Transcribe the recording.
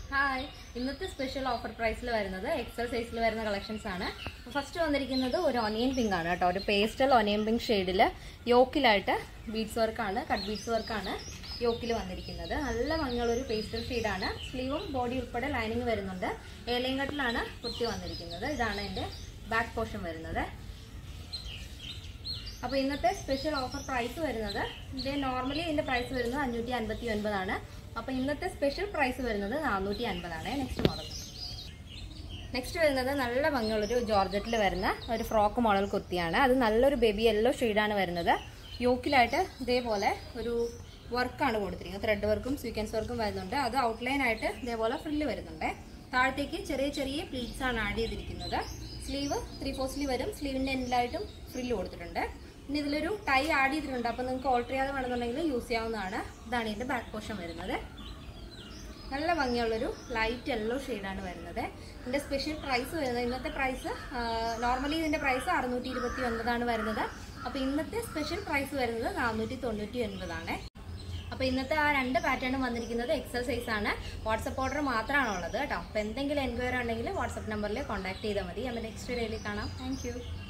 hi ഇന്നത്തെ special offer പ്രൈസിൽ വരുന്നത് എക്സൽ സൈസിൽ വരുന്ന കളക്ഷൻസ് ആണ് ഫസ്റ്റ് വന്നിരിക്കുന്നത് ഒരു ഒനിയൻ പിങ്ക് ആണ് കേട്ടോ ഒരു പേസ്റ്റൽ ഒനിയൻ പിങ്ക് ഷെയ്ഡിൽ യോക്കിലായിട്ട് ബീഡ്സ് വർക്കാണ് കട്ട് ബീഡ്സ് വർക്കാണ് യോക്കിൽ വന്നിരിക്കുന്നത് നല്ല ഭംഗിയുള്ള ഒരു പേസ്റ്റൽ ഷെയ്ഡാണ് സ്ലീവും ബോഡി ഉൾപ്പെടെ ലൈനിങ് വരുന്നുണ്ട് ഏലയും കട്ടിലാണ് കുർത്തി വന്നിരിക്കുന്നത് ഇതാണ് എൻ്റെ ബാക്ക് പോർഷൻ വരുന്നത് അപ്പോൾ ഇന്നത്തെ സ്പെഷ്യൽ ഓഫർ പ്രൈസ് വരുന്നത് ഇത് നോർമലി ഇതിന്റെ പ്രൈസ് വരുന്നത് അഞ്ഞൂറ്റി അൻപത്തി ഒൻപതാണ് അപ്പോൾ ഇന്നത്തെ സ്പെഷ്യൽ പ്രൈസ് വരുന്നത് നാനൂറ്റി അൻപതാണ് നെക്സ്റ്റ് മോഡൽ നെക്സ്റ്റ് വരുന്നത് നല്ല ഭംഗിയുള്ളൊരു ജോർജറ്റിൽ വരുന്ന ഒരു ഫ്രോക്ക് മോഡൽ കുർത്തിയാണ് അത് നല്ലൊരു ബേബി യെല്ലോ ഷെയ്ഡാണ് വരുന്നത് യോക്കിലായിട്ട് ഇതേപോലെ ഒരു വർക്കാണ് കൊടുത്തിരിക്കുന്നത് ത്രെഡ് വർക്കും സ്വീക്വൻസ് വർക്കും വരുന്നുണ്ട് അത് ഔട്ട്ലൈൻ ആയിട്ട് ഇതേപോലെ ഫ്രില്ല് വരുന്നുണ്ട് താഴത്തേക്ക് ചെറിയ ചെറിയ പ്ലീറ്റ്സ് ആണ് ആഡ് ചെയ്തിരിക്കുന്നത് സ്ലീവ് ത്രീ ഫോർ സ്ലീവ് വരും സ്ലീവിൻ്റെ എൻഡിലായിട്ടും ഫ്രില്ല് കൊടുത്തിട്ടുണ്ട് ഇനി ഇതിലൊരു ടൈ ആഡ് ചെയ്തിട്ടുണ്ട് അപ്പോൾ നിങ്ങൾക്ക് ഓൾട്ടർ ചെയ്യാതെ വേണമെന്നുണ്ടെങ്കിൽ യൂസ് ചെയ്യാവുന്നതാണ് ഇതാണ് ഇതിൻ്റെ ബാക്ക് പോർഷൻ വരുന്നത് നല്ല ഭംഗിയുള്ളൊരു ലൈറ്റ് യെല്ലോ ഷെയ്ഡാണ് വരുന്നത് ഇതിൻ്റെ സ്പെഷ്യൽ പ്രൈസ് വരുന്നത് ഇന്നത്തെ പ്രൈസ് നോർമലി ഇതിൻ്റെ പ്രൈസ് അറുന്നൂറ്റി ഇരുപത്തി ഒൻപതാണ് വരുന്നത് അപ്പോൾ ഇന്നത്തെ സ്പെഷ്യൽ പ്രൈസ് വരുന്നത് നാനൂറ്റി തൊണ്ണൂറ്റി ഒൻപതാണ് അപ്പോൾ ഇന്നത്തെ ആ രണ്ട് പാറ്റേണും വന്നിരിക്കുന്നത് എക്സൽ സൈസ് ആണ് വാട്സപ്പ് ഓർഡർ മാത്രമാണ് ഉള്ളത് കേട്ടോ അപ്പോൾ എന്തെങ്കിലും എൻക്വയറി ഉണ്ടെങ്കിൽ വാട്സപ്പ് നമ്പറിൽ കോൺടാക്ട് ചെയ്താൽ മതി അപ്പോൾ നെക്സ്റ്റ് ഡേയിൽ കാണാം താങ്ക്